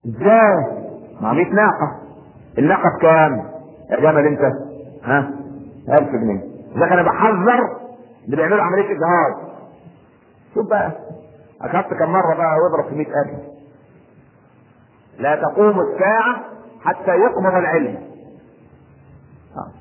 ازاي؟ ما 100 ناقة الناقة بكام؟ يا جمل انت ها؟ 1000 جنيه اذا انا بحذر اللي بيعملوا عملية اجهاض شوف بقى اخذت كم مرة بقى واضرب في 100000 لا تقوم الساعة حتى يقبض العلم آه.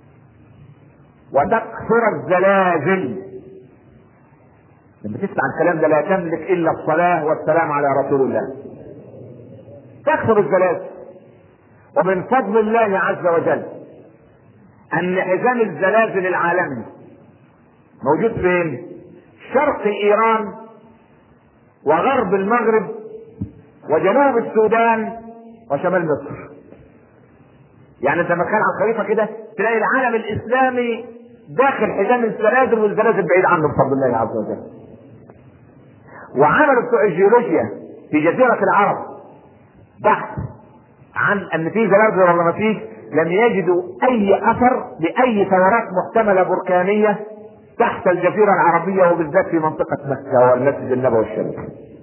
وتكثر الزلازل لما تسمع الكلام ده لا تملك الا الصلاه والسلام على رسول الله تكثر الزلازل ومن فضل الله عز وجل ان حزام الزلازل العالمي موجود فين شرق ايران وغرب المغرب وجنوب السودان وشمال مصر يعني انت لما تخيل على الخريطه كده تلاقي العالم الاسلامي داخل حزام الزلازل والزلازل بعيد عنه بفضل الله عز وجل وعملوا بتوع الجيولوجيا في جزيرة العرب بحث عن ان في زلازل ولا ما فيش لم يجدوا اي اثر لاي ثورات محتملة بركانية تحت الجزيرة العربية وبالذات في منطقة مكة والمسجد النبوي الشريف.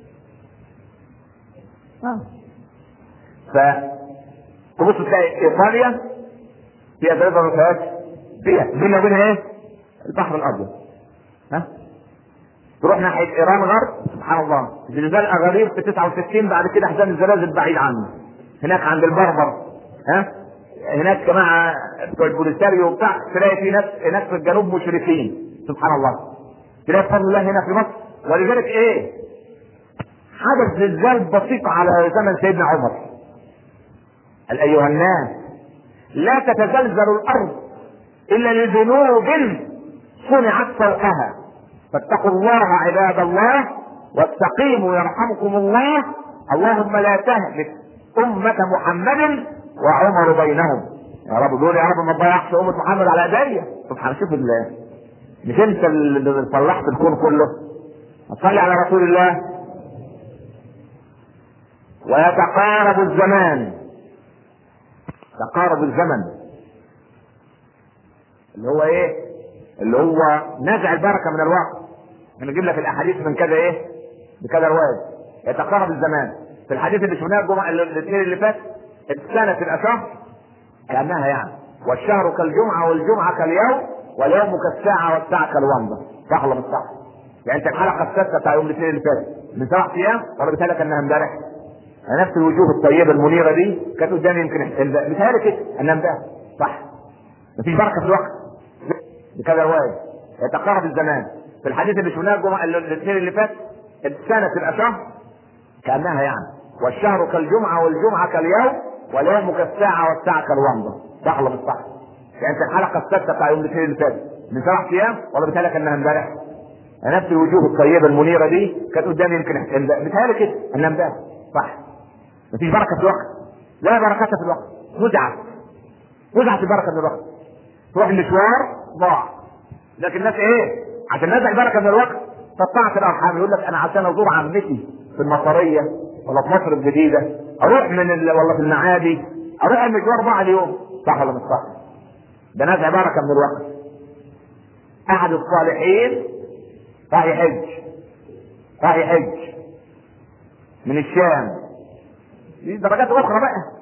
آه. ف تبص تلاقي ايطاليا فيها زلازل ما فيهاش فيها بينها وبينها ايه؟ البحر الابيض ها تروح ناحيه ايران غرب سبحان الله زلزال اغارير في 69 بعد كده حزام الزلازل بعيد عنه هناك عند البربر ها هناك جماعه بتوع البوليساريو وبتاع تلاقي في ناس هناك في الجنوب مشرفين سبحان الله تلاقي بفضل الله هنا في مصر ولذلك ايه حدث زلزال بسيط على زمن سيدنا عمر قال ايها الناس لا تتزلزل الارض الا لذنوب صنعت فوقها فاتقوا الله عباد الله واستقيموا يرحمكم الله اللهم لا تهلك أمة محمد وعمر بينهم يا رب دول يا رب ما تضيعش أمة محمد على ايديا سبحان شوف الله مش انت اللي صلحت الكون كله صلي على رسول الله ويتقارب الزمان تقارب الزمن اللي هو ايه اللي هو نزع البركه من الوقت نجيب لك الاحاديث من كذا ايه بكذا روايه يتقارب الزمان في الحديث اللي شفناه الجمعه الاثنين اللي فات السنه تبقى شهر كانها يعني والشهر كالجمعه والجمعه كاليوم واليوم كالساعه والساعه كالومضه صح ولا مش صح؟ يعني انت الحلقه السادسه بتاع يوم الاثنين اللي فات من سبع ايام ولا بتهيألك انها امبارح؟ نفس الوجوه الطيبه المنيره دي كانت قدامي يمكن بتهيألك كده انها امبارح صح مفيش بركه في الوقت بكذا روايه يتقارب الزمان في الحديث اللي شفناه الجمعه الاثنين اللي فات السنه تبقى شهر كانها يعني والشهر كالجمعه والجمعه كاليوم واليوم كالساعه والساعه كالومضه صح ولا مش صح؟ يعني انت الحلقه السادسه بتاع يوم الاثنين اللي فات من سبع ايام ولا بتهيألك انها امبارح؟ نفس الوجوه الطيبه المنيره دي كانت قدامي يمكن بتهيألك كده انها امبارح صح مفيش بركه في الوقت لا بركه في الوقت نزعت نزعت البركه من الوقت تروح المشوار ضاع لكن الناس ايه عشان نزع البركه من الوقت قطعت الارحام يقول لك انا عشان ازور عمتي في المطريه ولا في مصر الجديده اروح من ال... ولا في المعادي اروح المشوار بعد يوم صح ولا مش صح؟ ده نزع بركه من الوقت احد الصالحين راح يحج راح يحج من الشام دي درجات اخرى بقى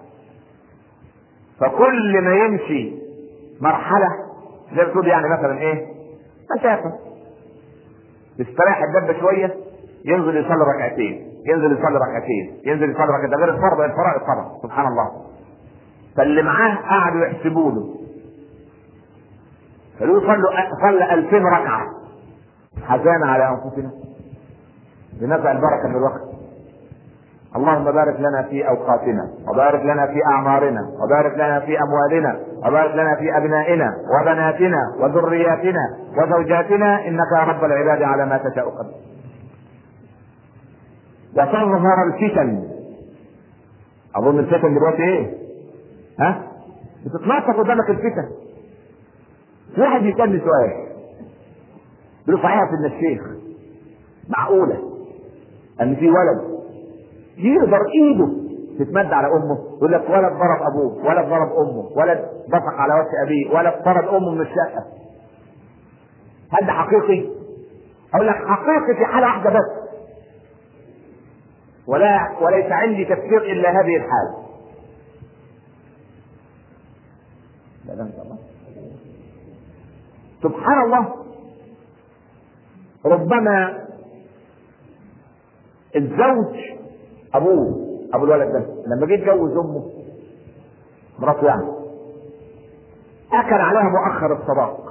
فكل ما يمشي مرحله زي ما تقول يعني مثلا ايه مسافه يستريح الدبه شويه ينزل يصلي ركعتين ينزل يصلي ركعتين ينزل يصلي ركعتين ده غير الفرض الفرائض طبعا سبحان الله فاللي معاه قعدوا يحسبوا له قالوا صلوا صلى 2000 ركعه حزان على انفسنا بنزع البركه من الوقت اللهم بارك لنا في اوقاتنا وبارك لنا في اعمارنا وبارك لنا في اموالنا وبارك لنا في ابنائنا وبناتنا وذرياتنا وزوجاتنا انك يا رب العباد على ما تشاء قدير وتظهر الفتن اظن الفتن دلوقتي ايه ها بتتنطط قدامك الفتن واحد يسالني سؤال يقول صحيح ان الشيخ معقوله ان في ولد يقدر ايده تتمد على امه يقول لك ولد ضرب ابوه ولد ضرب امه ولد بصق على وجه ابيه ولد طرد امه من الشقه هل ده حقيقي؟ اقول لك حقيقي في حاله واحده بس ولا وليس عندي تفسير الا هذه الحاله سبحان الله ربما الزوج ابوه ابو الولد ده لما جه يتجوز امه مراته يعني اكل عليها مؤخر الصداق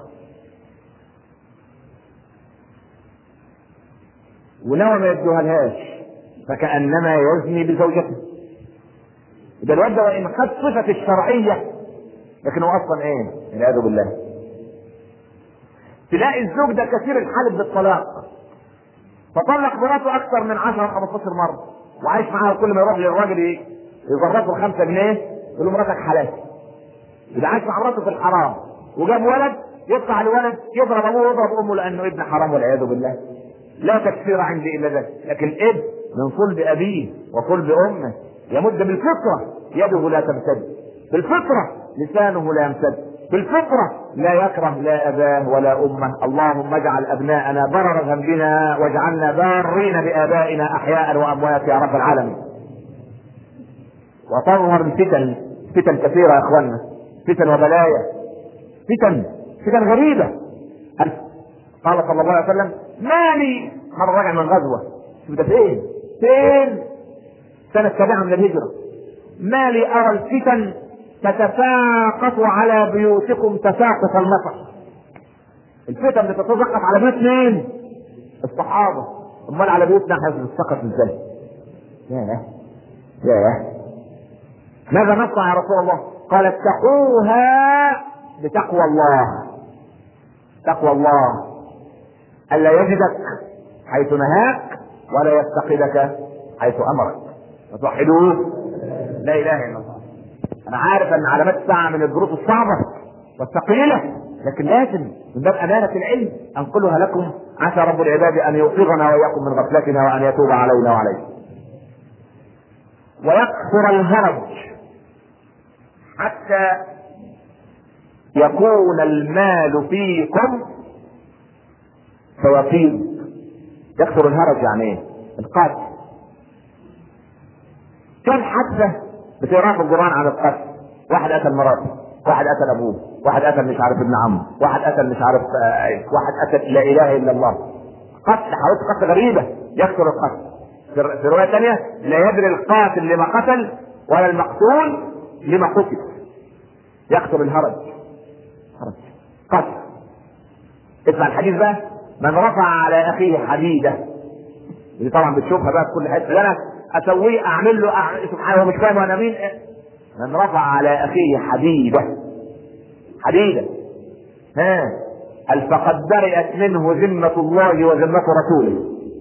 ونوى ما يدوها لهاش فكانما يزني بزوجته ده الواد ده وان خد صفه الشرعيه لكن هو اصلا ايه؟ والعياذ بالله تلاقي الزوج ده كثير الحلف بالطلاق فطلق مراته اكثر من 10 15 مره وعايش معاها كل ما يروح للراجل يظبطه 5 جنيه يقول له مراتك حلال يبقى عايش مع مراته في الحرام وجاب ولد يطلع الولد يضرب ابوه ويضرب امه لانه ابن حرام والعياذ بالله لا تكفير عندي الا ذلك لكن ابن من صلب ابيه وصلب امه يمد بالفطره يده لا تمتد بالفطره لسانه لا يمتد بالفطرة لا يكره لا أباه ولا أمه اللهم اجعل أبناءنا برر ذنبنا واجعلنا بارين بآبائنا أحياء وأموات يا رب العالمين وتظهر الفتن فتن كثيرة يا إخواننا فتن وبلايا فتن فتن غريبة قال صلى الله عليه وسلم ما لي مرة راجع من غزوة شوف ده فين؟ فين؟ سنة سابعة من الهجرة ما لي أرى الفتن تتساقط على بيوتكم تساقط المطر الفتن بتتساقط على بيوت مين؟ الصحابة امال على بيوتنا احنا بتتساقط ازاي؟ ياه ياه ماذا نصنع يا رسول الله؟ قال اتقوها بتقوى الله تقوى الله ألا يجدك حيث نهاك ولا يفتقدك حيث أمرك فتوحدوه لا إله إلا الله انا عارف ان علامات الساعه من الظروف الصعبه والثقيله لكن لازم من باب امانه العلم انقلها لكم عسى رب العباد ان يوقظنا واياكم من غفلتنا وان يتوب علينا وعليكم ويكثر الهرج حتى يكون المال فيكم فيفيض يكثر الهرج يعني ايه؟ القتل كم حادثه بتقرا في القران عن القتل واحد قتل مراته واحد قتل ابوه واحد قتل مش عارف ابن عمه واحد قتل مش عارف آه واحد قتل لا اله الا الله قتل حوادث قتل غريبه يكثر القتل في روايه ثانيه لا يدري القاتل لما قتل ولا المقتول لما قتل يكثر الهرج هرج قتل اسمع الحديث بقى من رفع على اخيه حديده دي طبعا بتشوفها بقى في كل حته انا اسويه اعمل له أعمل سبحانه هو مش فاهم انا مين من رفع على اخيه حديده حديده ها قال فقد برئت منه ذمة الله وذمة رسوله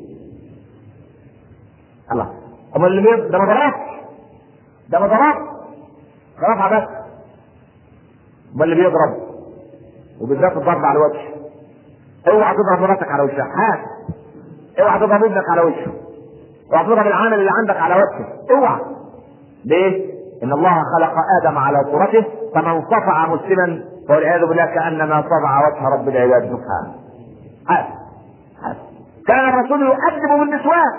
الله امال اللي بيض ده ما ضربش ده ما ضربش ده رفع بس امال اللي بيضرب وبالذات الضرب على الوجه اوعى تضرب مراتك على وشها هات اوعى تضرب ابنك على وشه اوعى تضرب العامل اللي عندك على وجهه اوعى ليه؟ ان الله خلق ادم على صورته فمن صفع مسلما والعياذ بالله كانما صفع وجه رب العباد سبحانه هذا هذا كان الرسول يؤدب بالنسوان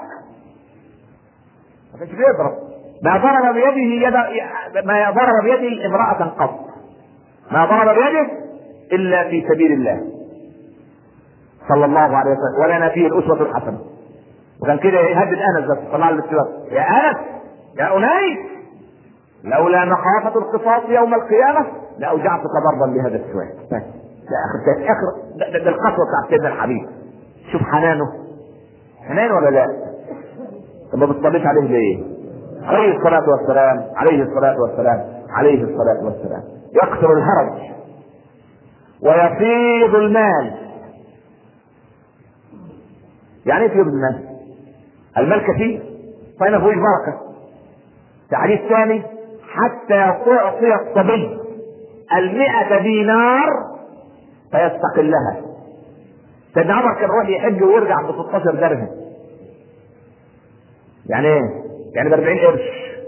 ما كانش بيضرب ما ضرب بيده يد ما ضرب بيده امرأة قط ما ضرب بيده إلا في سبيل الله صلى الله عليه وسلم ولنا فيه الأسوة الحسنة وكان كده يهدد أنس بس طلع له السواق يا أنس يا أنيس لولا مخافة القصاص يوم القيامة لأوجعتك ضربا بهذا السواك بس لا اخر اخر ده, ده, ده القسوة بتاعت سيدنا الحبيب شوف حنانه حنان ولا لا؟ طب ما بتصليش عليه ليه؟ عليه الصلاة والسلام عليه الصلاة والسلام عليه الصلاة والسلام يكثر الهرج ويفيض المال يعني ايه يفيض المال؟ المال كثير فإن فيهوش بركة تعريف ثاني حتى تعطي الصبي المئة دينار فيستقلها سيدنا عمر كان يروح يحج ويرجع ب 16 درهم يعني ايه؟ يعني ب 40 قرش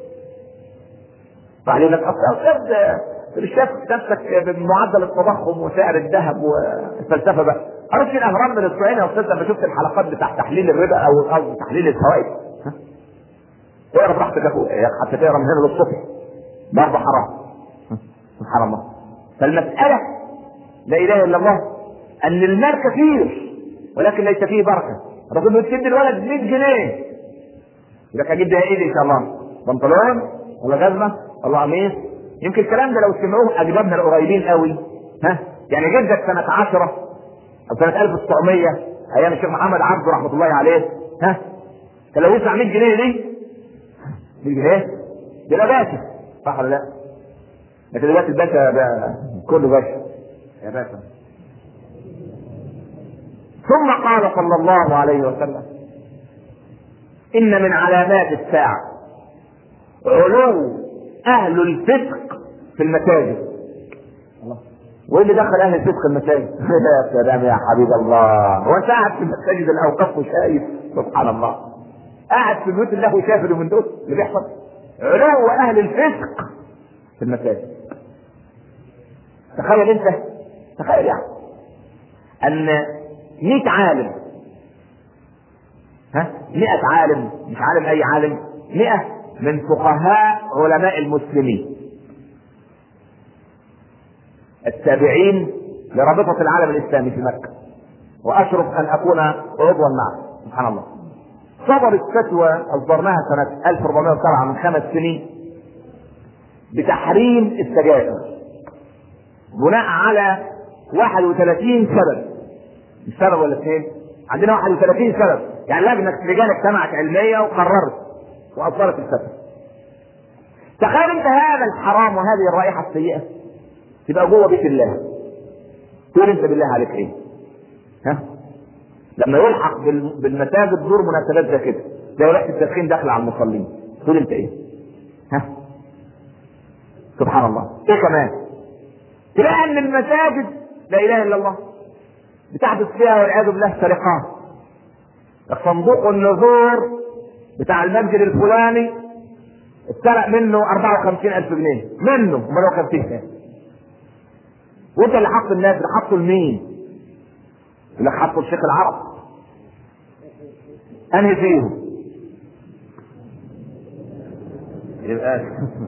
فعلي لك اصل القرد مش شايف نفسك بمعدل التضخم وسعر الذهب والفلسفه بقى عرفت الاهرام من اسبوعين يا استاذ لما شفت الحلقات بتاع تحليل الربا او او تحليل الفوائد اقرا براحتك يا اخويا حتى تقرا من هنا للصبح برضه حرام سبحان الله فالمسألة لا إله إلا الله أن المال كثير ولكن ليس فيه بركة الرسول بيقول تدي الولد 100 جنيه يقول لك أجيب بيها إيه إن شاء الله بنطلون ولا جزمة ولا قميص يمكن الكلام ده لو سمعوه أجدادنا القريبين قوي ها يعني جدك سنة 10 أو سنة 1900 أيام الشيخ محمد عبده رحمة الله عليه ها كان لو يدفع 100 جنيه دي 100 جنيه دي لا باشا صح ولا لا؟ لكن دلوقتي الباشا بقى كله باشا يا باشا ثم قال صلى الله عليه وسلم ان من علامات الساعه علو اهل الفسق في المساجد الله وايه اللي دخل اهل الفسق المساجد؟ يا سلام يا حبيب الله هو انت قاعد في المساجد الاوقاف وشايف سبحان الله قاعد في بيوت الله وشايف اللي من دول اللي بيحصل علو اهل الفسق في المساجد تخيل انت تخيل يعني ان 100 عالم ها 100 عالم مش عالم اي عالم 100 من فقهاء علماء المسلمين التابعين لرابطة العالم الإسلامي في مكة وأشرف أن أكون عضوا معه سبحان الله صدرت فتوى أصدرناها سنة 1407 من خمس سنين بتحريم السجائر بناء على 31 سبب مش سبب ولا اثنين عندنا 31 سبب يعني لجنه لجان اجتمعت علميه وقررت واصدرت الفتوى تخيل انت هذا الحرام وهذه الرائحه السيئه تبقى جوه بيت الله تقول انت بالله عليك ايه ها لما يلحق بالمساجد دور مناسبات زي كده زي ريحه التدخين داخله على المصلين تقول انت ايه ها سبحان الله ايه كمان تلاقي ان المساجد لا اله الا الله بتحدث فيها والعياذ بالله سرقات صندوق النذور بتاع المسجد الفلاني اتسرق منه 54 ألف جنيه منه امال هو كان فيه كام؟ وانت اللي حط الناس اللي حطوا لمين؟ يقول لك حطوا الشيخ العرب انهي فيهم؟ يبقى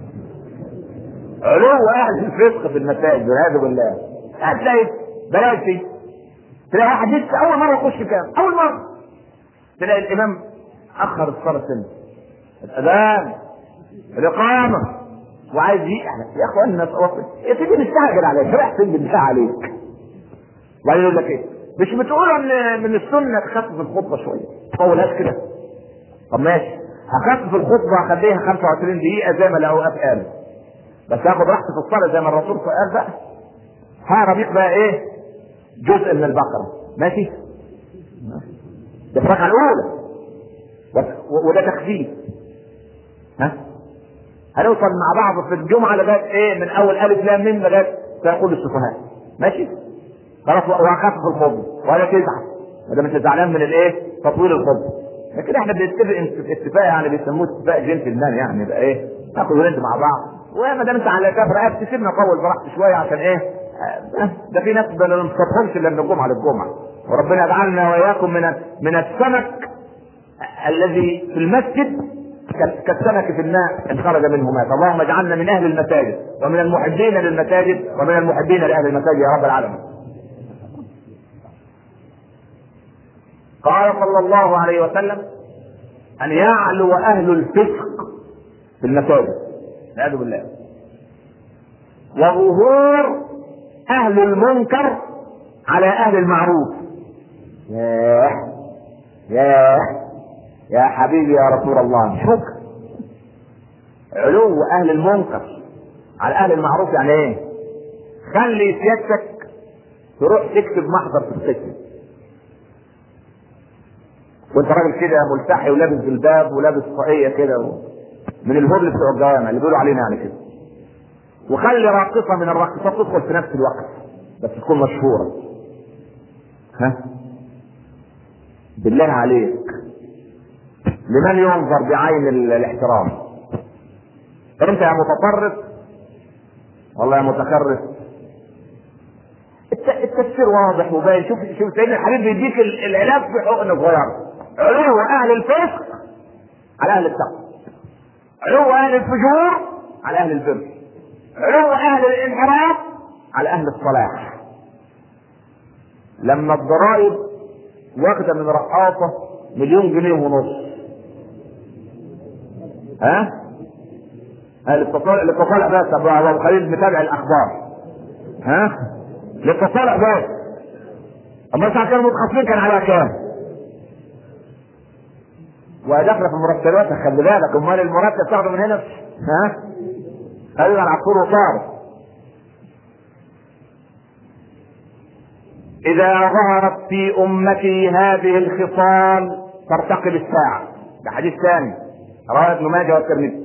علو اهل الفسق في المساجد والعياذ بالله هتلاقي بلاش تلاقي واحد لسه اول مره يخش كام اول مره تلاقي الامام اخر الصلاه سنه الاذان الاقامه وعايز يقع يا اخوانا يا سيدي مستعجل عليك رايح فين بالله عليك وبعدين يقول لك ايه مش بتقولوا ان من السنه تخفف الخطبه شويه طولهاش كده طب ماشي هخفف الخطبه هخليها 25 دقيقه زي ما الاوقات قالوا بس هاخد راحتي في الصلاه زي ما الرسول قال بقى ها ربيق بقى ايه جزء من البقره ماشي ده الركعه الاولى وده تخفيف ها هنوصل مع بعض في الجمعه لغايه ايه من اول الف لام ميم لغايه سيقول السفهاء ماشي خلاص وهخفف الخطبه ولا تزعل ما انت زعلان من الايه تطويل الخطبه لكن احنا بنتفق اتفاق يعني بيسموه اتفاق جنتلمان يعني يبقى ايه ناخد ولد مع بعض وما دام انت على كف رقبتي سيبنا اطول براحتي شويه عشان ايه ده في ناس ما بنصطادهمش الا من الجمعه للجمعه وربنا يجعلنا واياكم من من السمك الذي في المسجد كالسمك في الماء ان خرج منه مات اللهم اجعلنا من اهل المساجد ومن المحبين للمساجد ومن المحبين لاهل المساجد يا رب العالمين قال صلى الله عليه وسلم ان يعلو اهل الفسق في المساجد والعياذ بالله وظهور اهل المنكر على اهل المعروف ياه ياه يا حبيبي يا رسول الله شكر علو اهل المنكر على اهل المعروف يعني ايه خلي سيادتك تروح تكتب محضر في السجن وانت راجل كده ملتحي ولابس جلباب ولابس طاقيه كده و... من الهبل بتوع الجوامع اللي بيقولوا علينا يعني كده وخلي راقصه من الراقصات تدخل في نفس الوقت بس تكون مشهوره ها بالله عليك لمن ينظر بعين الاحترام انت يا متطرف والله يا متخرف التفسير واضح وباين شوف شوف سيدنا الحبيب بيديك العلاج في حقن صغيره علو اهل الفسق على اهل التقوى علو اهل الفجور على اهل البر علو اهل الانحراف على اهل الصلاح لما الضرائب واخده من رقاصه مليون جنيه ونص ها الاتصال الاتصال بس ابو خليل متابع الاخبار ها الاتصال بس اما ساعه كانوا متخاصمين كان على كام وداخله في مرتباتك خلي بالك امال المرتب تاخده من هنا ها ايوه العصفور وصار إذا ظهرت في أمتي هذه الخصال فارتقب الساعة ده حديث ثاني رواه ابن ماجه والترمذي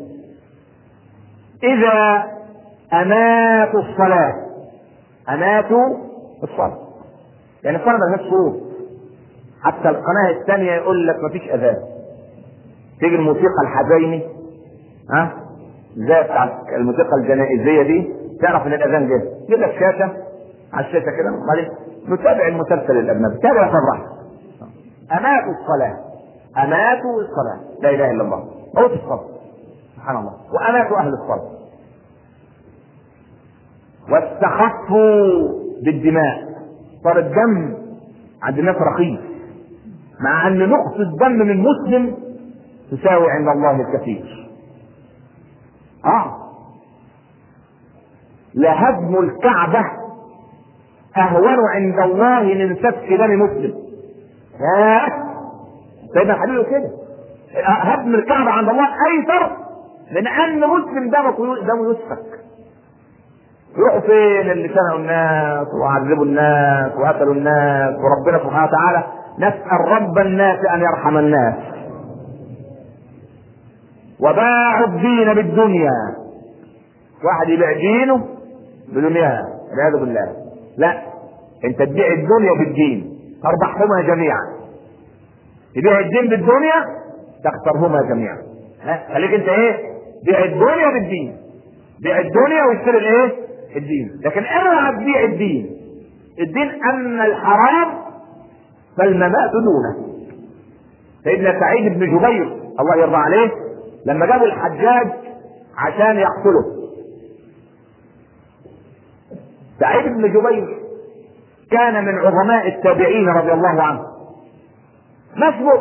إذا أماتوا الصلاة أماتوا الصلاة يعني الصلاة ملهاش صوت حتى القناة الثانية يقول لك مفيش أذان تيجي الموسيقى الحزيني ها زي بتاع الموسيقى الجنائزية دي تعرف إن الأذان جه يجيب لك شاشة على الشاشة كده وبعدين نتابع المسلسل الأجنبي تابع فرح أماتوا الصلاة أماتوا الصلاة لا إله إلا الله موت الصلاة سبحان الله وأماتوا أهل الصلاة واستخفوا بالدماء صار الدم عند الناس رخيص مع أن نقطة دم من مسلم تساوي عند الله الكثير آه لهدم الكعبة أهون عند الله من سفك دم مسلم ياه سيدنا الحبيب كده هدم الكعبة عند الله أيسر من أن مسلم دمه دمه يسفك يروحوا فين اللي شنقوا الناس وعذبوا الناس وقتلوا الناس وربنا سبحانه وتعالى نسأل رب الناس أن يرحم الناس وباعوا الدين بالدنيا واحد يبيع دينه بدنياها والعياذ بالله لا انت تبيع الدنيا بالدين تربحهما جميعا تبيع الدين بالدنيا تخسرهما جميعا ها خليك انت ايه بيع الدنيا بالدين بيع الدنيا واشتري الايه الدين لكن اوعى تبيع الدين الدين اما الحرام فالممات دونه سيدنا سعيد بن جبير الله يرضى عليه لما جابوا الحجاج عشان يقتله سعيد بن جبير كان من عظماء التابعين رضي الله عنه ما اسمه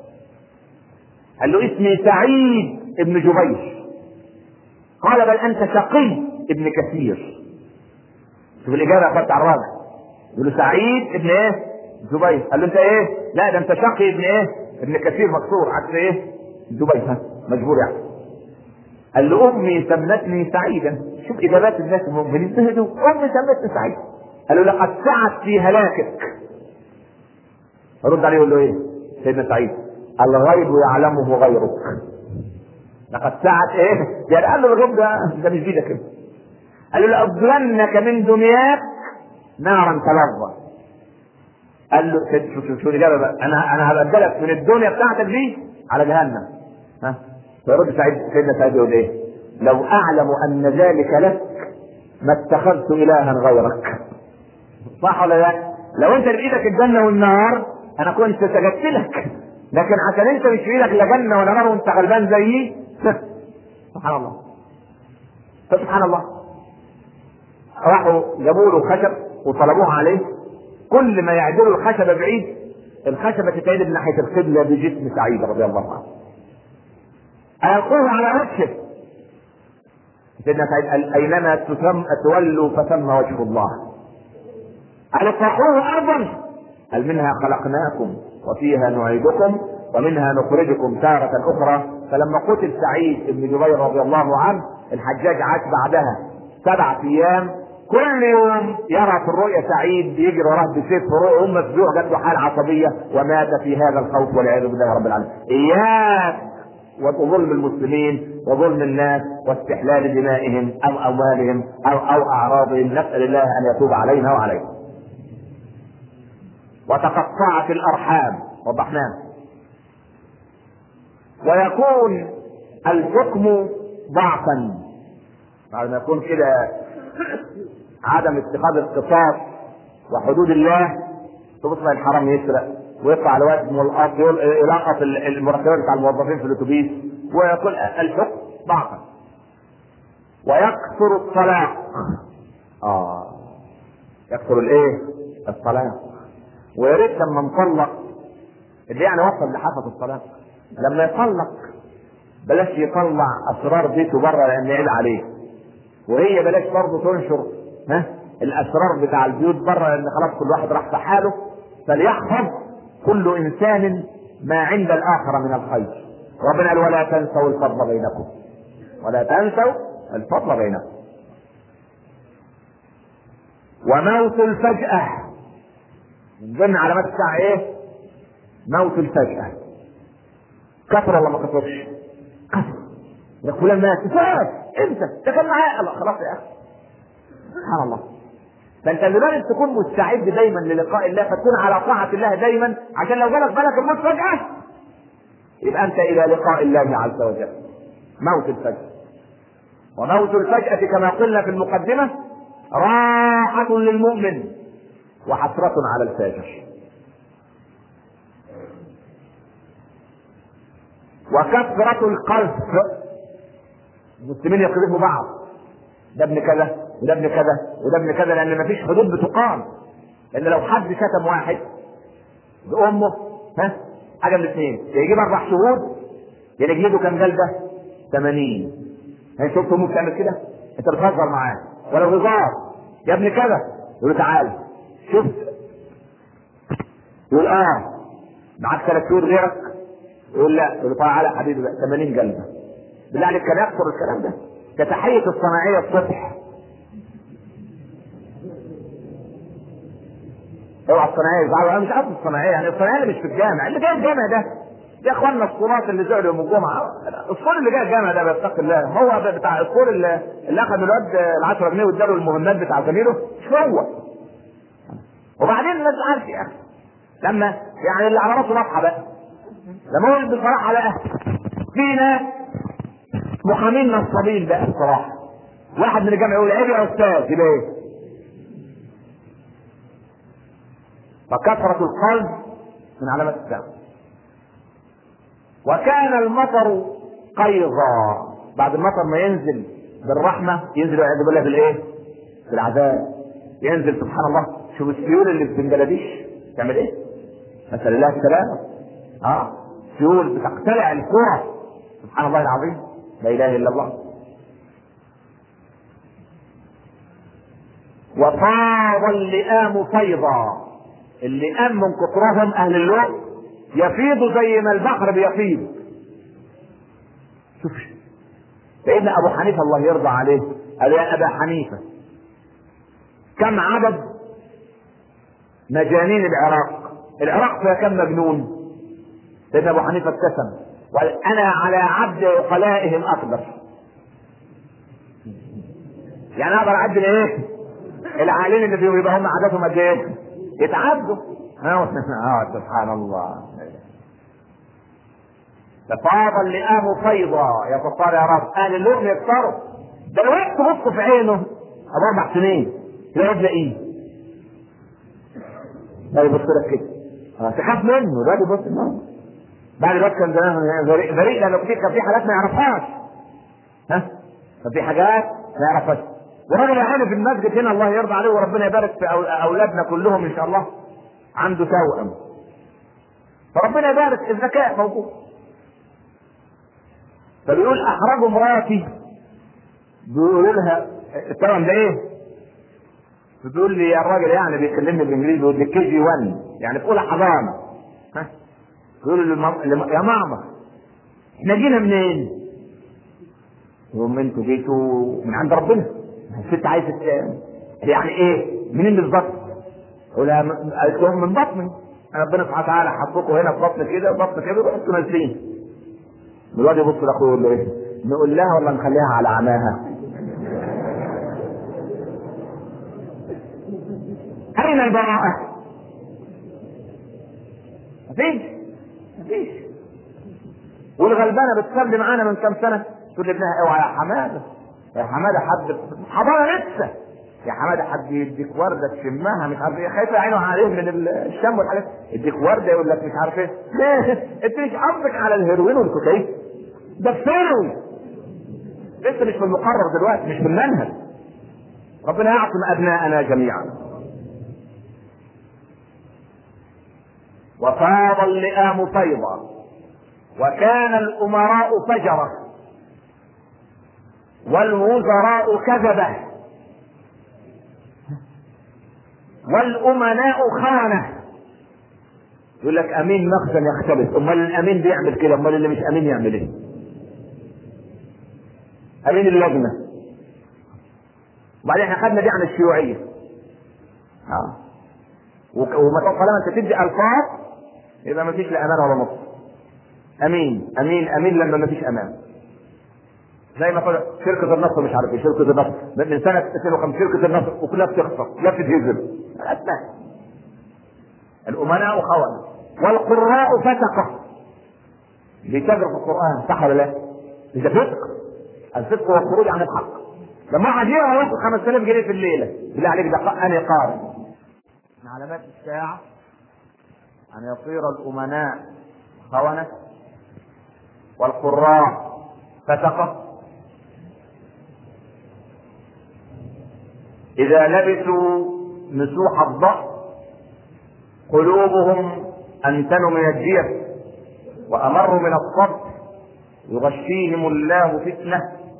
قال له اسمي سعيد بن جبير قال بل انت شقي ابن كثير شوف الاجابه اخذت على الرابع يقول له سعيد ابن ايه جبير قال له انت ايه لا ده انت شقي ابن ايه ابن كثير مكسور عكس ايه جبير ها مجبور يعني قال له امي سمتني سعيدا شوف اجابات الناس المؤمنين تهدوا امي سمتني سعيد قال له لقد سعت في هلاكك رد عليه يقول له ايه سيدنا سعيد الغيب يعلمه غيرك لقد سعت ايه يعني قال له الغيب ده ده مش بيدك انت قال له لأبدلنك من دنياك نارا تلظى قال له شوف شوف شو الاجابه بقى انا انا هبدلك من الدنيا بتاعتك دي على جهنم ها فيرد سعيد سيدنا سعيد يقول ايه لو اعلم ان ذلك لك ما اتخذت الها غيرك صح ولا لا لو انت بايدك الجنه والنار انا كنت سجدت لك لكن عشان انت مش في ايدك لا جنه ولا نار وانت غلبان زيي سبحان الله سبحان الله راحوا جابوا له خشب وطلبوه عليه كل ما يعدلوا الخشبه بعيد الخشبه تتعدل ناحيه القبله بجسم سعيد رضي الله عنه ألقوه على وجهه سيدنا سعيد قال أينما تسم تولوا فثم وجه الله قال اطرحوه أرضا قال منها خلقناكم وفيها نعيدكم ومنها نخرجكم تارة أخرى فلما قتل سعيد بن جبير رضي الله عنه الحجاج عاش بعدها سبعة أيام كل يوم يرى في الرؤيا سعيد بيجري وراه بسيف في رؤيا أم مسجوع جات له حالة عصبية ومات في هذا الخوف والعياذ بالله رب العالمين إياك وظلم المسلمين وظلم الناس واستحلال دمائهم او اموالهم او او اعراضهم نسال الله ان يتوب علينا وعليكم. وتقطعت الارحام وضحناه. ويكون الحكم ضعفا بعد ما يكون كده عدم اتخاذ القصاص وحدود الله تبص الحرام يسرق ويطلع الواد من الارض يلقط المرتبات بتاع الموظفين في الاتوبيس ويقول الحكم ضعفا ويكثر الطلاق اه يكثر الايه الطلاق ويا ريت لما نطلق اللي يعني وصل لحافة الطلاق لما يطلق بلاش يطلع اسرار بيته بره لان عيب عليه وهي بلاش برضه تنشر ها الاسرار بتاع البيوت بره لان خلاص كل واحد راح في حاله فليحفظ كل انسان ما عند الاخر من الخير ربنا قال ولا تنسوا الفضل بينكم ولا تنسوا الفضل بينكم وموت الفجأة من ضمن علامات الساعة ايه؟ موت الفجأة كثر ولا ما كثرش؟ كثر يا فلان مات فات امتى؟ ده كان معايا الله خلاص يا اخي سبحان الله فانت لازم تكون مستعد دايما للقاء الله فتكون على طاعة الله دايما عشان لو جالك بالك الموت فجأة يبقى انت الى لقاء الله عز وجل موت الفجأة وموت الفجأة كما قلنا في المقدمة راحة للمؤمن وحسرة على الفاجر وكثرة القذف المسلمين يقذفوا بعض ده ابن كذا وده ابن كذا وده ابن كذا لان مفيش حدود بتقام لان لو حد شتم واحد بامه ها حاجه من الاثنين يا يجيب اربع شهود يا نجلده كام جلده 80 هي شفت امه بتعمل كده انت بتهزر معاه ولا هزار يا ابن كذا يقول له تعالى شفت يقول اه معاك ثلاث شهور غيرك يقول لا يقول له تعالى يا حبيبي بقى 80 جلده بالله عليك كان يكثر الكلام ده كتحية الصناعية الصبح اوعى الصناعية يزعلوا انا مش قصدي الصناعية يعني الصناعية اللي مش في الجامع اللي جاي الجامع ده يا اخوانا الصورات اللي زعلوا يوم الجمعة الصور اللي جاي الجامع ده بيتقي الله هو بتاع الصور اللي, اللي اخذ الواد ال 10 جنيه واداله المهمات بتاع زميله مش هو وبعدين الناس عارف يا اخي لما يعني اللي على راسه نصحى بقى لما هو بصراحة بقى في ناس محامين نصابين بقى بصراحة واحد من الجامع يقول عيب يا استاذ يبقى ايه؟ فكثرة القلب من علامات الساعة وكان المطر قيظا بعد المطر ما ينزل بالرحمة ينزل والعياذ بالله بالايه؟ بالعذاب ينزل سبحان الله شوف السيول اللي في بنجلاديش تعمل ايه؟ نسأل الله السلامة اه سيول بتقتلع الكرة سبحان الله العظيم لا اله الا الله وفاض اللئام فيضا اللئام من كثرهم اهل اللؤم يفيض زي ما البحر بيفيض شوف سيدنا ابو حنيفه الله يرضى عليه قال يا ابا حنيفه كم عدد مجانين العراق العراق فيها كم مجنون سيدنا ابو حنيفه ابتسم وقال انا على عبد عقلائهم اقدر يعني اقدر اعدل ايه العالين اللي بيبقى هم عاداتهم قد ايه يتعدوا اه سبحان الله تفاض اللئام فيضا يا كفار يا رب اهل اللؤم يكفروا ده لو انت تبص في عينه ابو اربع سنين تلاقيه ايه ده يبص لك كده اه تخاف منه ده يبص منه بعد الوقت كان زمان بريء بريء لانه كتير كان في حاجات ما يعرفهاش ها كان في حاجات ما يعرفهاش وراجل يا عيني في المسجد هنا الله يرضى عليه وربنا يبارك في اولادنا كلهم ان شاء الله عنده توأم فربنا يبارك الذكاء موجود فبيقول احرجوا مراتي بيقولوا لها التوأم ده ايه؟ بتقول لي يا الراجل يعني بيكلمني بالانجليزي بيقول لي كي جي 1 يعني في اولى حضانه ها يقول لي يا ماما احنا جينا منين؟ يقول انتوا جيتوا من عند ربنا الست عايزه يعني ايه؟ منين بالظبط؟ قول قالت لهم من بطني ربنا سبحانه وتعالى حطكم هنا في بطن كده بطن كده وانتوا نازلين الواد يبص لاخوه يقول له ايه؟ نقول لها ولا نخليها على عماها؟ أين البراءة؟ مفيش مفيش والغلبانة بتصلي معانا من كام سنة تقول لابنها اوعى يا حمادة يا حمادة حد حضانة لسه يا حمادة حد يديك وردة تشمها مش عارف ايه خايفة عينه عليه من الشم والحاجات يديك وردة يقول لك مش عارف ايه ليه؟ انت مش قصدك على الهيروين والكوكايين ده في ثانوي لسه مش في المقرر دلوقتي مش في المنهج ربنا يعصم ابناءنا جميعا وفاض اللئام فيضا وكان الامراء فجرة والوزراء كذبة والامناء خانة يقول لك امين مخزن يختلف امال الامين بيعمل كده امال اللي مش امين يعمل ايه امين اللجنه وبعدين احنا خدنا دي عن الشيوعيه اه وما طالما انت تدي الفاظ يبقى ما فيش لا امان ولا نصر امين امين امين لما ما فيش امان زي ما قال شركة النصر مش عارف ايه شركة النصر من سنة 2005 شركة النصر وكلها بتخسر لا بتتهزم الاسماء الامناء خونة والقراء فتقة بيتاجر في القرآن صح ولا لا؟ ده فسق الفسق هو الخروج عن الحق لما واحد يقرا ياخد 5000 جنيه في الليلة بالله عليك ده أنا قارئ من علامات الساعة أن يصير الأمناء خونة والقراء فتقة إذا لبسوا مسوح الضأ قلوبهم أنتن من الجيف وأمر من الصبر يغشيهم الله فتنة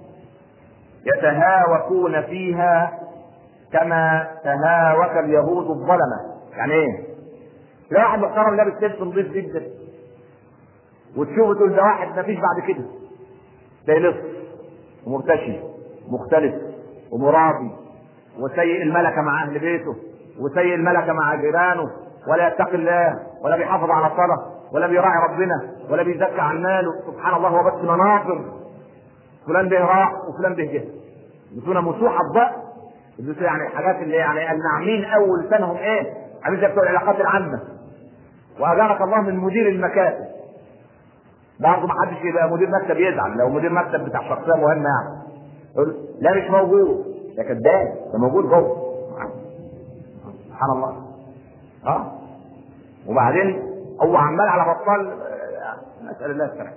يتهاوكون فيها كما تهاوك اليهود الظلمة يعني ايه؟ تلاقي واحد محترم لابس لبس نظيف جدا وتشوفه تقول ده واحد مفيش بعد كده ده لص ومرتشي مختلف ومراضي وسيء الملكة مع أهل بيته وسيء الملكة مع جيرانه ولا يتقي الله ولا بيحافظ على الصلاة ولا بيراعي ربنا ولا بيزكى عن ماله سبحان الله هو بس مناظر فلان به راح وفلان به جه يدونا مسوح الضأ يدونا يعني الحاجات اللي يعني الناعمين اول سنهم ايه عامل زي بتوع العلاقات العامة واجارك الله من مدير المكاتب برضه ما حدش يبقى مدير مكتب يزعل لو مدير مكتب بتاع شخصيه مهمه يعني يقول لا مش موجود ده كذاب ده موجود جوه سبحان الله اه وبعدين هو عمال على بطال نسال الله السلامه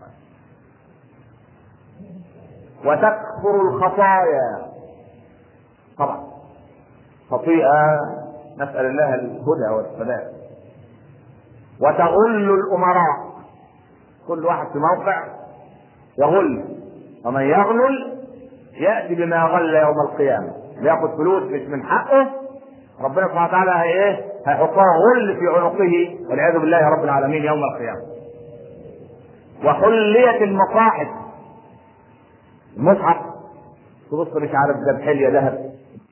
وتكفر الخطايا طبعا خطيئه نسال الله الهدى والسلام وتغل الامراء كل واحد في موقع يغل ومن يغلل ياتي بما غل يوم القيامه ياخذ فلوس مش من حقه ربنا سبحانه وتعالى هي ايه؟ هيحطها غل في عنقه والعياذ بالله رب العالمين يوم القيامه. وحليت المصاحف المصحف تبص مش عارف ده بحليه ذهب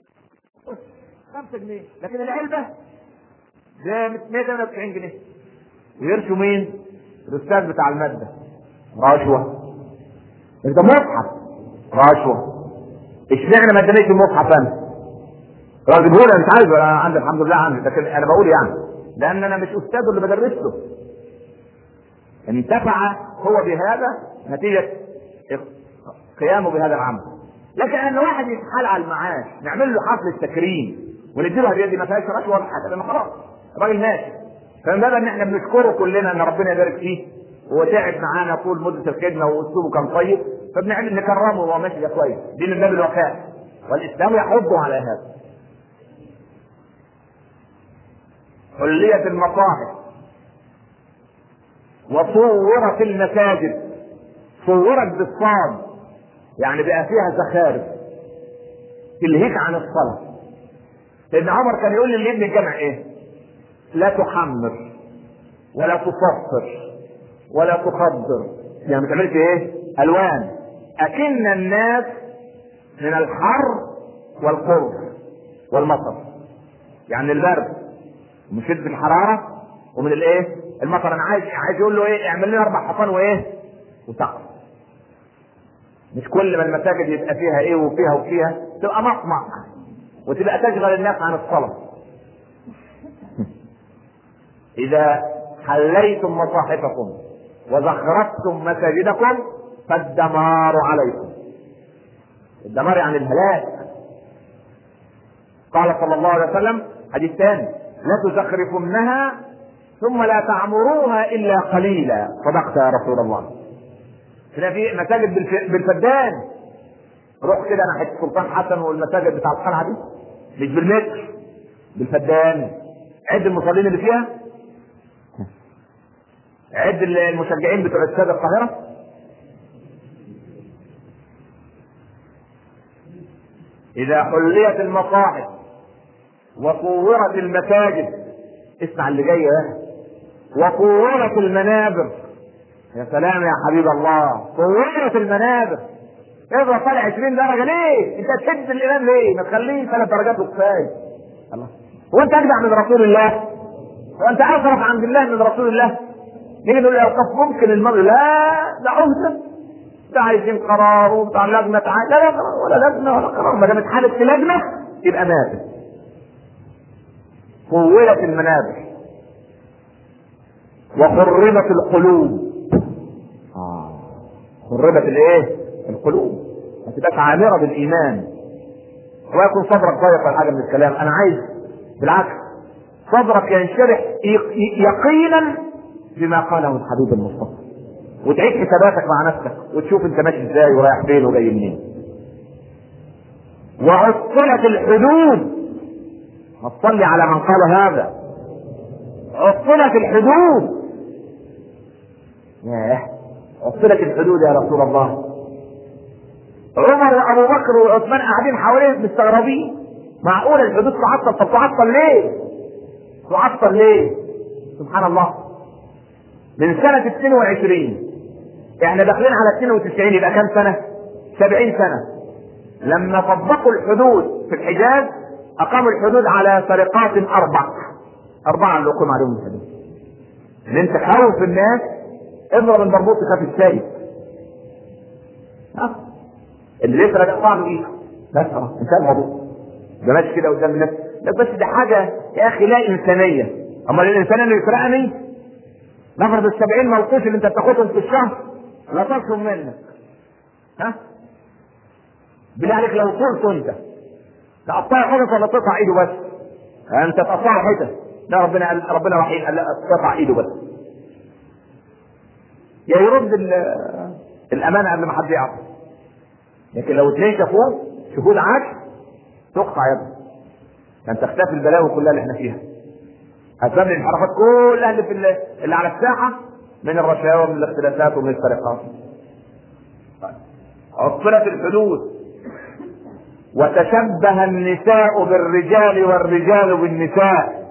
5 جنيه لكن العلبه ده 198 جنيه ويرشوا مين؟ الاستاذ بتاع الماده رشوه انت مصحف رشوه اشمعنى ما ادانيش المصحف انا؟ راجل بقول انا مش عايز انا عندي الحمد لله عندي لكن انا بقول يعني لان انا مش استاذ اللي بدرس له انتفع هو بهذا نتيجه قيامه بهذا العمل لكن ان واحد يتحال على المعاش نعمل له حفله تكريم ونديله هديه دي ما فيهاش رشوه ولا حاجه لان خلاص الراجل ماشي فمن باب ان احنا بنشكره كلنا ان ربنا يبارك فيه هو تعب معانا طول مده الخدمه واسلوبه كان طيب فبنعمل نكرمه وهو ماشي ده كويس دي من باب الوفاء والاسلام يحض على هذا حليت المصاحف وصورت المساجد صورت بالصاد يعني بقى فيها زخارف تلهيك عن الصلاة سيدنا عمر كان يقول للابن الجامع ايه لا تحمر ولا تصفر ولا تخضر يعني ما تعملش ايه الوان اكن الناس من الحر والقرب والمطر يعني البرد من شده الحراره ومن الايه المطر انا عايز عايز يقول له ايه اعمل لنا اربع حصان وايه وسقف مش كل ما المساجد يبقى فيها ايه وفيها وفيها تبقى مطمع وتبقى تشغل الناس عن الصلاه اذا حليتم مصاحفكم وزخرفتم مساجدكم فالدمار عليكم الدمار يعني الهلاك قال صلى الله عليه وسلم حديث ثاني لتزخرفنها ثم لا تعمروها الا قليلا صدقت يا رسول الله هنا في مساجد بالفدان روح كده ناحيه السلطان حسن والمساجد بتاع القلعه دي مش بالمتر بالفدان عد المصلين اللي فيها عد المشجعين بتوع استاد القاهره اذا حليت المصاحف وصورت المساجد اسمع اللي جاي ده وصورت المنابر يا سلام يا حبيب الله صورت المنابر افضل طالع 20 درجه ليه؟ انت تشد الامام ليه؟ ما تخليه ثلاث درجات وكفايه. الله هو انت اجدع من رسول الله؟ هو انت اشرف عند الله من رسول الله؟ نيجي نقول الاوقاف ممكن المرء لا ده عهده ده عايزين قرار وبتاع لجنه تعالى لا لا ولا لجنه ولا قرار ما دام اتحدث في لجنه يبقى ماتت. طولت المنابر وخربت القلوب آه. خربت الايه؟ القلوب ما تبقاش عامره بالايمان ويكون صدرك ضيق ولا حاجه من الكلام انا عايز بالعكس صدرك ينشرح يقينا بما قاله الحبيب المصطفى وتعيد حساباتك مع نفسك وتشوف انت ماشي ازاي ورايح فين وجاي منين وعطلت الحدود ما تصلي على من قال هذا عطلت الحدود ياه عطلت الحدود يا رسول الله عمر وابو بكر وعثمان قاعدين حواليه مستغربين معقول الحدود تعطل طب تعطل ليه؟ تعطل ليه؟ سبحان الله من سنة 22 احنا داخلين على 92 يبقى كام سنة؟ 70 سنة لما طبقوا الحدود في الحجاز اقاموا الحدود على سرقات اربع اربعة اللي اقيم عليهم الحدود ان انت خوف الناس اضرب المربوط خاف السايب اللي يسرق يقطع له ايده بس خلاص انتهى الموضوع ده ماشي كده قدام الناس لا بس دي حاجه يا اخي لا انسانيه امال الانسان اللي يسرقني نفرض السبعين موقوف اللي انت بتاخدهم في الشهر لا تطلب منك ها بالله عليك لو طولت انت تقطع حتت ولا تقطع ايده بس انت تقطع حتت لا ربنا قال ربنا وحيد قال لا تقطع ايده بس يا يرد الامانه قبل ما حد يعرف لكن لو اثنين شافوه شهود عكس تقطع يده كان تختفي البلاوي كلها اللي احنا فيها اسباب الانحرافات كلها اللي في اللي على الساحه من الرشاوى ومن الاختلافات ومن السرقات عطلت الحدود وتشبه النساء بالرجال والرجال بالنساء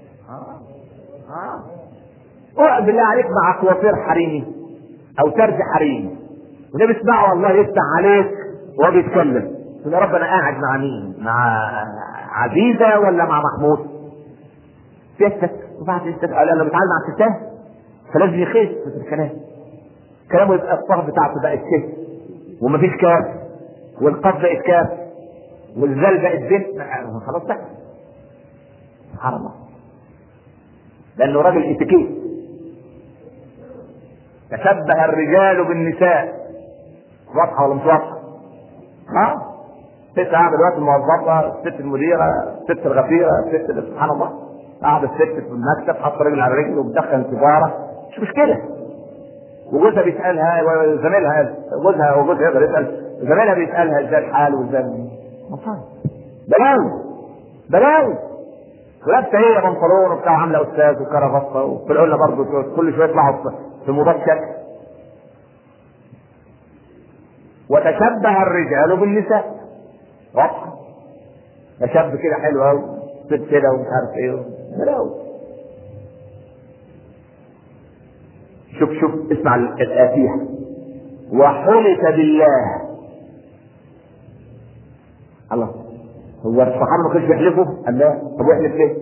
اقعد بالله عليك مع كوافير حريمي او ترج حريمي والنبي اسمعه والله يفتح عليك وهو بيتكلم يقول يا رب انا قاعد مع مين؟ مع عزيزه ولا مع محمود؟ ستك وبعد ستك قال انا بتعامل مع الستات فلازم يخف في الكلام كلامه يبقى الصف بتاعته بقت ست ومفيش كاف والقاف بقت كاف والذال بقت بنت خلاص بقى سبحان الله لانه راجل اتيكيت تشبه الرجال بالنساء واضحه ولا مش واضحه؟ ها؟ ست قاعده دلوقتي الموظفه، الست المديره، الست الغفيره، الست اللي سبحان الله قاعده الست في المكتب حاطه رجل على رجل وبتدخن سيجاره مش مشكله وجوزها بيسالها وزميلها جوزها وجوزها يقدر يسال زميلها بيسالها ازاي الحال وازاي مصايب بلاوي بلاوي ولابسه هي بنطلون وبتاع عامله استاذ وكرافته وطلعوا لنا برضه كل شويه يطلعوا في موضات شكل وتشبه الرجال بالنساء واضحه ده شاب كده حلو قوي ست كده ومش عارف ايه بلاوي شوف شوف اسمع الآتية وحلف بالله الله هو الصحابة ما كانوش بيحلفوا؟ قال لا طب يحلف ليه؟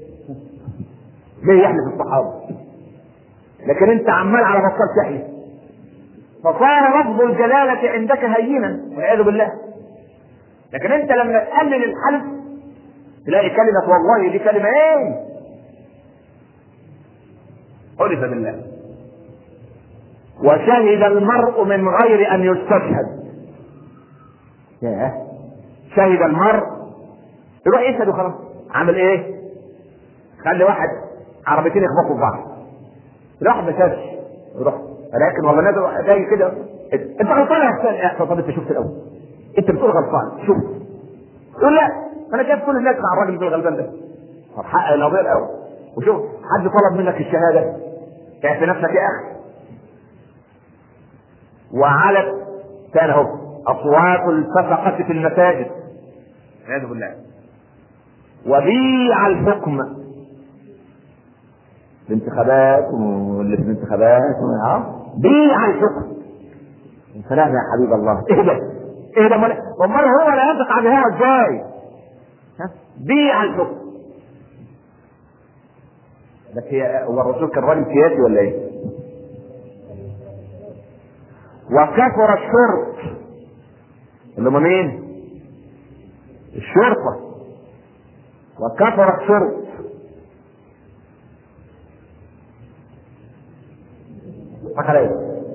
ليه يحلف الصحابة؟ لكن انت عمال على بطال تحلف فصار لفظ الجلالة عندك هينا والعياذ بالله لكن انت لما تقلل الحلف تلاقي كلمة والله دي كلمة ايه؟ حلف بالله وشهد المرء من غير ان يستشهد ياه شهد المرء يروح يشهد وخلاص عمل ايه؟ خلي واحد عربيتين يخبطوا في بعض راح ما شافش يروح لكن والله نادر جاي كده انت غلطان يا حسين طب انت شفت الاول انت بتقول غلطان شوف يقول لا انا شايف كل الناس مع الراجل الغلبان ده طب حق القضيه الاول وشوف حد طلب منك الشهاده اعف نفسك يا اخي وعلت كان اهو اصوات الفسقه في المساجد والعياذ بالله وبيع الحكم الانتخابات واللي في الانتخابات بيع الحكم سلام يا حبيب الله ايه ده؟ ايه ده امال هو لا ينطق عن الهوى ازاي؟ بيع الحكم بس هي هو الرسول كان راجل سياسي ولا ايه؟ وكثر الشرط اللي هم مين؟ الشرطة وكثر الشرط فخلاص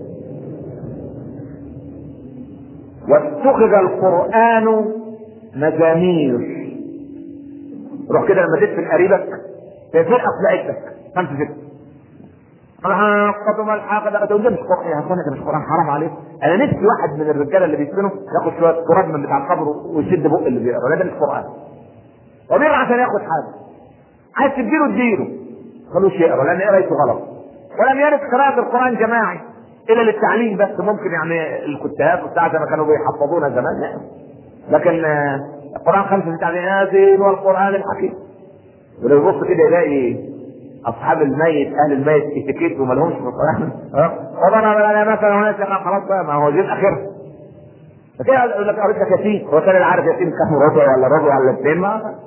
واتخذ القرآن مزامير روح كده لما تدفن قريبك تفرقة لعبتك خمس ست الحاقة ما الحاقة ده ده مش قرآن يا اخوانا ده مش قرآن حرام عليك انا نفسي واحد من الرجاله اللي بيدفنوا ياخد شويه تراب من بتاع القبر ويشد بق اللي بيقرا ده مش قرآن وبيقرا عشان ياخد حاجه عايز تديله اديله خلوش يقرا لان قرايته غلط ولم يرد قراءة القرآن جماعي إلا للتعليم بس ممكن يعني الكتاب والساعة زي ما كانوا بيحفظونا زمان لا. لكن القرآن خمسة تعليم ياسين والقرآن الحكيم ولو يبص كده يلاقي أصحاب الميت أهل الميت اتيكيت وما لهمش في القرآن وضرب لنا مثلا وناس خلاص بقى ما هو جزء آخر فكده يقول لك قريت لك ياسين هو كان عارف ياسين كام ربع ولا ربع ولا اثنين ما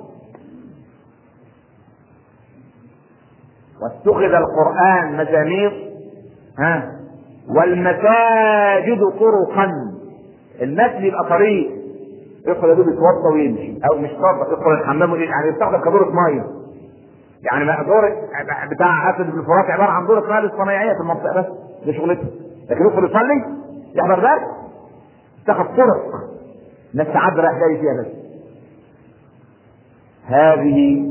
واتخذ القرآن مزامير ها والمساجد طرقا المسجد يبقى طريق يدخل يدوب يتوضى ويمشي او مش يتوضى يدخل الحمام ويمشي يعني يستخدم كدورة ميه يعني دورة بتاع اسد بن الفرات عبارة عن دورة ميه صناعية في المنطقة بس دي شغلته لكن يدخل يصلي يحضر درس تاخد طرق الناس ساعات رايح جاي فيها بس هذه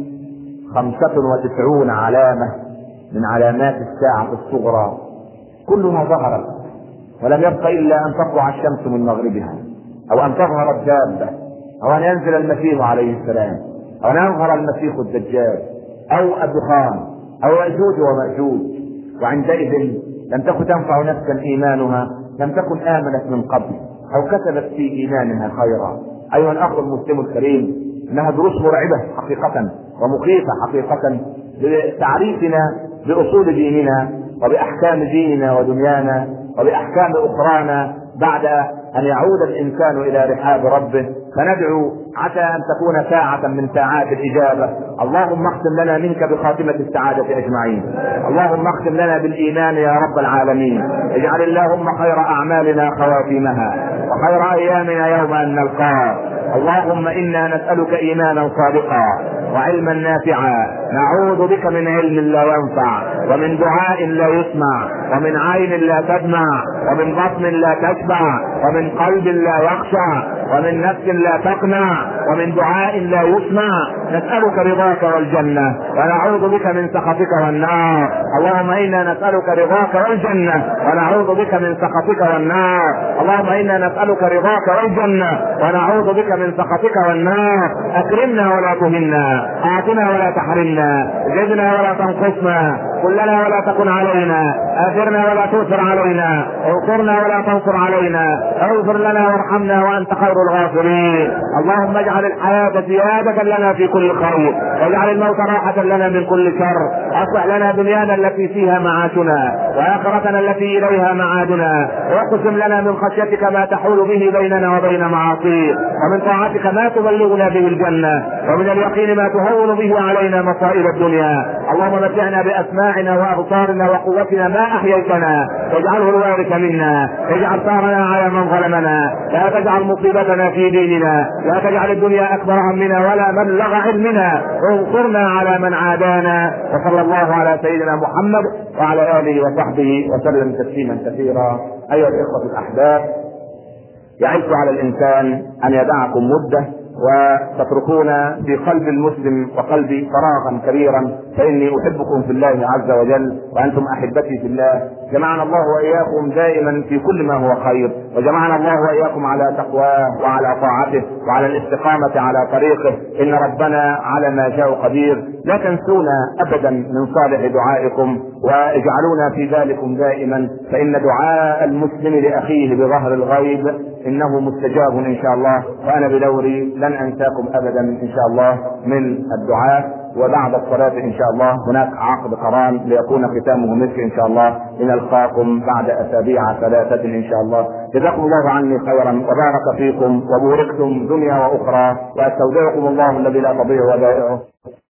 خمسة وتسعون علامة من علامات الساعة الصغرى كلها ظهرت ولم يبق إلا أن تطلع الشمس من مغربها أو أن تظهر الدابة أو أن ينزل المسيح عليه السلام أو أن يظهر المسيح الدجال أو الدخان أو يأجوج ومأجوج وعندئذ لم تكن تنفع نفسا إيمانها لم تكن آمنت من قبل أو كسبت في إيمانها خيرا أيها الأخ المسلم الكريم إنها دروس مرعبة حقيقة ومخيفة حقيقة لتعريفنا بأصول ديننا وبأحكام ديننا ودنيانا وبأحكام أخرانا بعد أن يعود الإنسان إلى رحاب ربه فندعو عسى أن تكون ساعة من ساعات الإجابة اللهم اختم لنا منك بخاتمة السعادة أجمعين اللهم اختم لنا بالإيمان يا رب العالمين اجعل اللهم خير أعمالنا خواتيمها وخير أيامنا يوم أن نلقاك اللهم إنا نسألك إيمانا صادقا وعلما نافعا نعوذ بك من علم لا ينفع ومن دعاء لا يسمع ومن عين لا تدمع ومن بطن لا تشبع ومن قلب لا يخشع ومن نفس لا تقنع ومن دعاء لا يسمع نسألك رضاك والجنة ونعوذ بك من سخطك والنار اللهم إنا نسألك رضاك والجنة ونعوذ بك من سخطك والنار اللهم إنا نسألك رضاك والجنة ونعوذ بك من سخطك والنار أكرمنا ولا تهنا أعطنا ولا تحرمنا زدنا ولا تنقصنا كلنا ولا تكن علينا اثرنا ولا تؤثر علينا انصرنا ولا تنصر علينا اغفر لنا وارحمنا وانت خير الغافرين اللهم اجعل الحياة زيادة لنا في كل خير واجعل الموت راحة لنا من كل شر اصلح لنا دنيانا التي فيها معاشنا واخرتنا التي اليها معادنا واقسم لنا من خشيتك ما تحول به بيننا وبين معاصيك ومن طاعتك ما تبلغنا به الجنة ومن اليقين ما تهون به علينا مصائب الدنيا اللهم متعنا باسماعنا وابصارنا وقوتنا ما احييتنا واجعله الوارث منا اجعل ثارنا على من ظلمنا لا تجعل مصيبتنا في ديننا لا تجعل الدنيا اكبر همنا ولا مبلغ علمنا انصرنا على من عادانا وصلى الله على سيدنا محمد وعلى اله وصحبه وسلم تسليما كثيرا ايها الاخوه الاحباب يعز على الانسان ان يدعكم مده وتتركون في قلب المسلم وقلبي فراغا كبيرا فاني احبكم في الله عز وجل وانتم احبتي في الله جمعنا الله واياكم دائما في كل ما هو خير وجمعنا الله واياكم على تقواه وعلى طاعته وعلى الاستقامه على طريقه ان ربنا على ما شاء قدير لا تنسونا ابدا من صالح دعائكم واجعلونا في ذلكم دائما فان دعاء المسلم لاخيه بظهر الغيب انه مستجاب ان شاء الله وانا بدوري لن انساكم ابدا ان شاء الله من الدعاء وبعد الصلاة إن شاء الله هناك عقد قران ليكون ختامه مسك إن شاء الله لنلقاكم بعد أسابيع ثلاثة إن شاء الله جزاكم الله عني خيرا وبارك فيكم وبوركتم دنيا وأخرى وأستودعكم الله الذي لا تضيع ودائعه